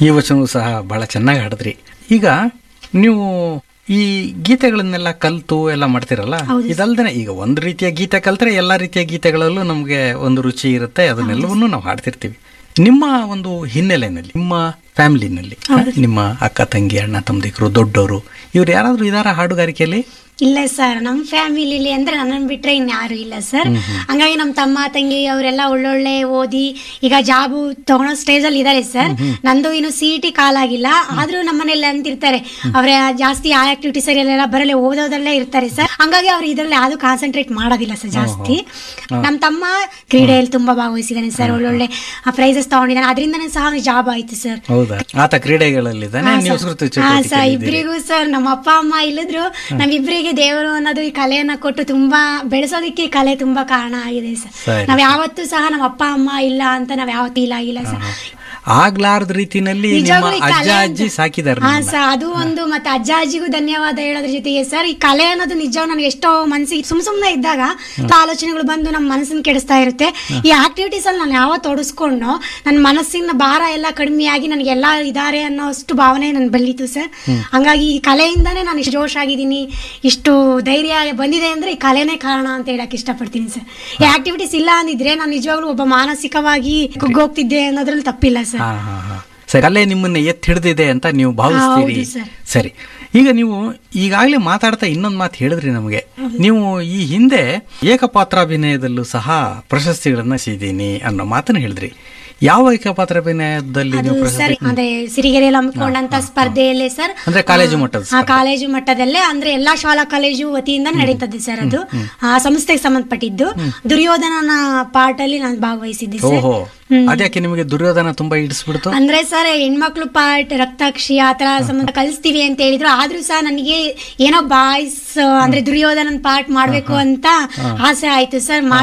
ಈ ವಚನವೂ ಸಹ ಬಹಳ ಚೆನ್ನಾಗಿ ಹಾಡಿದ್ರಿ ಈಗ ನೀವು ಈ ಗೀತೆಗಳನ್ನೆಲ್ಲ ಕಲ್ತು ಎಲ್ಲ ಮಾಡ್ತಿರಲ್ಲ ಇದಲ್ದೇನೆ ಈಗ ಒಂದು ರೀತಿಯ ಗೀತೆ ಕಲ್ತ್ರೆ ಎಲ್ಲಾ ರೀತಿಯ ಗೀತೆಗಳಲ್ಲೂ ನಮ್ಗೆ ಒಂದು ರುಚಿ ಇರುತ್ತೆ ಅದನ್ನೆಲ್ಲವನ್ನೂ ನಾವು ಹಾಡ್ತಿರ್ತೀವಿ ನಿಮ್ಮ ಒಂದು ಹಿನ್ನೆಲೆಯಲ್ಲಿ ನಿಮ್ಮ ಫ್ಯಾಮಿಲಿನಲ್ಲಿ ನಿಮ್ಮ ಅಕ್ಕ ತಂಗಿ ಅಣ್ಣ ತಮ್ಮದಿಕರು ದೊಡ್ಡವರು ಇವ್ರು ಯಾರಾದ್ರೂ ಇದಾರ ಹಾಡುಗಾರಿಕೆಯಲ್ಲಿ ಇಲ್ಲ ಸರ್ ನಮ್ಮ ಫ್ಯಾಮಿಲಿಲಿ ಅಂದ್ರೆ ನನ್ನನ್ನು ಬಿಟ್ರೆ ಇನ್ಯಾರು ಇಲ್ಲ ಸರ್ ಹಂಗಾಗಿ ನಮ್ಮ ತಮ್ಮ ತಂಗಿ ಅವರೆಲ್ಲ ಒಳ್ಳೊಳ್ಳೆ ಓದಿ ಈಗ ಜಾಬು ತಗೊಳೋ ಸ್ಟೇಜ್ ಅಲ್ಲಿ ಇದಾರೆ ಸರ್ ನಂದು ಇನ್ನು ಸಿ ಟಿ ಕಾಲಾಗಿಲ್ಲ ಆದ್ರೂ ನಮ್ಮನೇಲಿ ಅಂತಿರ್ತಾರೆ ಅವ್ರ ಜಾಸ್ತಿ ಆ ಆಕ್ಟಿವಿಟೀಸ್ ಎಲ್ಲ ಬರಲಿ ಓದೋದಲ್ಲೇ ಇರ್ತಾರೆ ಸರ್ ಹಂಗಾಗಿ ಅವ್ರು ಇದ್ರಲ್ಲಿ ಯಾವ್ದು ಕಾನ್ಸಂಟ್ರೇಟ್ ಮಾಡೋದಿಲ್ಲ ಸರ್ ಜಾಸ್ತಿ ನಮ್ಮ ತಮ್ಮ ಕ್ರೀಡೆಯಲ್ಲಿ ತುಂಬಾ ಭಾಗವಹಿಸಿದ್ದಾನೆ ಸರ್ ಒಳ್ಳೊಳ್ಳೆ ಪ್ರೈಸಸ್ ತಗೊಂಡಿದ್ದಾನೆ ಅದರಿಂದನೇ ಸಹ ಜಾಬ್ ಆಯ್ತು ಸರ್ ಹೌದಾ ಆತ ಕ್ರೀಡೆಗಳಲ್ಲಿದ್ದಾನೆ ನೀವು ಸಂಸ್ಕೃತಿ ಹಾ ಸರ್ ಚಟುವಟಿಕೆಯಲ್ಲಿ ಇಬ್ರಿಗೂ ಸರ್ ನಮ್ಮ ಅಪ್ಪ ಅಮ್ಮ ಇಲ್ಲಿದ್ರು ನಮ್ಮಿಬ್ರಿಗೆ ದೇವರು ಅನ್ನೋದು ಈ ಕಲೆಯನ್ನ ಕೊಟ್ಟು ತುಂಬಾ ಬೆಳೆಸೋದಕ್ಕೆ ಈ ಕಲೆ ತುಂಬಾ ಕಾರಣ ಆಗಿದೆ ಸರ್ ಸರಿ. ನಾವ್ ಯಾವತ್ತೂ ಸಹ ನಮ್ಮ ಅಪ್ಪ ಅಮ್ಮ ಇಲ್ಲ ಅಂತ ನಾವ್ ಯಾವತ್ತೂ ಇಲ್ಲ ಆಗಿಲ್ಲ ಸರ್ ಆಗ್ಲಾರ್ದ ರೀತಿನಲ್ಲಿ ನಿಮ್ಮ ನಿಜವಾಗ್ಲೂ ಈ ಅಜ್ಜ ಕಲೆ ಅಜ್ಜಿ ಸಾಕಿದಾರೆ ಹಾ ನಿಮ್ಮನ್ನ. ಸರ್ ಅದು ಒಂದು ಮತ್ತೆ ಅಜ್ಜ ಅಜ್ಜಿಗೂ ಧನ್ಯವಾದ ಹೇಳೋದ್ರ ಜೊತೆಗೆ ಸರ್ ಈ ಕಲೆ ಅನ್ನೋದು ನಿಜ ನನಗೆ ಎಷ್ಟೋ ಮನಸ್ಸಿಗೆ ಸುಮ್ ಸುಮ್ನೆ ಇದ್ದಾಗ ಆಲೋಚನೆಗಳು ಬಂದು ನಮ್ಮ ಮನಸ್ಸನ್ನ ಕೆಡಿಸ್ತಾ ಇರುತ್ತೆ ಈ ಆಕ್ಟಿವಿಟೀಸ್ ಅಲ್ಲಿ ನಾನು ಯಾವ ತೊಡಸ್ಕೊಂಡು ನನ್ನ ಮನಸ್ಸಿನ ಭಾರ ಎಲ್ಲ ಕಡಿಮೆಯಾಗಿ ನನಗೆಲ್ಲ ಇದಾರೆ ಅನ್ನೋಷ್ಟು ಭಾವನೆ ನನ್ ಬೆಳೀತು ಸರ್ ಹಂಗಾಗಿ ಈ ಕಲೆಯಿಂದಾನೇ ನಾನು ಇಷ್ಟು ಜೋಶ್ ಆಗಿದ್ದೀನಿ ಇಷ್ಟು ಧೈರ್ಯ ಬಂದಿದೆ ಅಂದ್ರೆ ಈ ಕಲೆನೇ ಕಾರಣ ಅಂತ ಹೇಳಕ್ ಇಷ್ಟಪಡ್ತೀನಿ ಸರ್ ಈ ಆಕ್ಟಿವಿಟೀಸ್ ಇಲ್ಲ ಅಂದಿದ್ರೆ ನಾನು ನಿಜವಾಗ್ಲೂ ಒಬ್ಬ ಮಾನಸಿಕವಾಗಿ ಕುಗ್ಗೋಗ್ತಿದ್ದೆ ಅನ್ನೋದ್ರಲ್ಲಿ ತಪ್ಪಿಲ್ಲ ಸರ್ ಹಾ ಹಾ ಹಾ ಸರಿ ಅಲ್ಲೇ ನಿಮ್ಮನ್ನ ಎತ್ತಿ ಹಿಡಿದಿದೆ ಅಂತ ನೀವು ಭಾವಿಸ್ತೀರಿ ಹೌದು ಸರ್. ಸರಿ ಈಗ ನೀವು ಈಗಾಗಲೇ ಮಾತಾಡ್ತಾ ಇನ್ನೊಂದು ಮಾತು ಹೇಳಿದ್ರಿ ನಮಗೆ ನೀವು ಈ ಹಿಂದೆ ಏಕಪಾತ್ರಾಭಿನಯದಲ್ಲೂ ಸಹ ಪ್ರಶಸ್ತಿಗಳನ್ನ ಸಿದ್ದೀನಿ ಅನ್ನೋ ಮಾತನ್ನ ಹೇಳಿದ್ರಿ ಯಾವ ಏಕಪಾತ್ರಾಭಿನಯದಲ್ಲಿ ಅದು ನೀವು ಸರ್ ಪ್ರಶಸ್ತಿ ಅದೇ ಸಿರಿಗೆರೆಯಲ್ಲಿ ಹಮ್ಮಿಕೊಂಡಂತ ಸ್ಪರ್ಧೆಯಲ್ಲೇ ಸರ್ ಅಂದ್ರೆ ಕಾಲೇಜು ಮಟ್ಟದ ಆ ಕಾಲೇಜು ಮಟ್ಟದಲ್ಲೇ ಅಂದ್ರೆ ಎಲ್ಲಾ ಶಾಲಾ ಕಾಲೇಜು ವತಿಯಿಂದ ನಡೀತದೆ ಸರ್ ಅದು ಆ ಸಂಸ್ಥೆಗೆ ಸಂಬಂಧಪಟ್ಟಿದ್ದು ದುರ್ಯೋಧನನ ಪಾರ್ಟ್ ಅಲ್ಲಿ ನಾನು ಭಾಗವಹಿಸಿದ್ದೆ ಸರ್ ಓಹೋ ಅದ್ಯಾಕೆ ನಿಮಗೆ ದುರ್ಯೋಧನ ತುಂಬಾ ಇಡಿಸ್ಬಿಡ್ತು ಅಂದ್ರೆ ಸರ್ ಹೆಣ್ಮಕ್ಳು ಪಾರ್ಟ್ ರಕ್ತಾಕ್ಷಿ ಆತರ ಸಂಬಂಧ ಕಲಿಸ್ತೀವಿ ಅಂತ ಹೇಳಿದ್ರು ಆದ್ರೂ ಸಹ ನನಗೆ ಏನೋ ಬಾಯ್ಸ್ ಅಂದ್ರೆ ದುರ್ಯೋಧನನ್ ಪಾರ್ಟ್ ಮಾಡ್ಬೇಕು ಅಂತ ಆಸೆ ಆಯ್ತು ಸರ್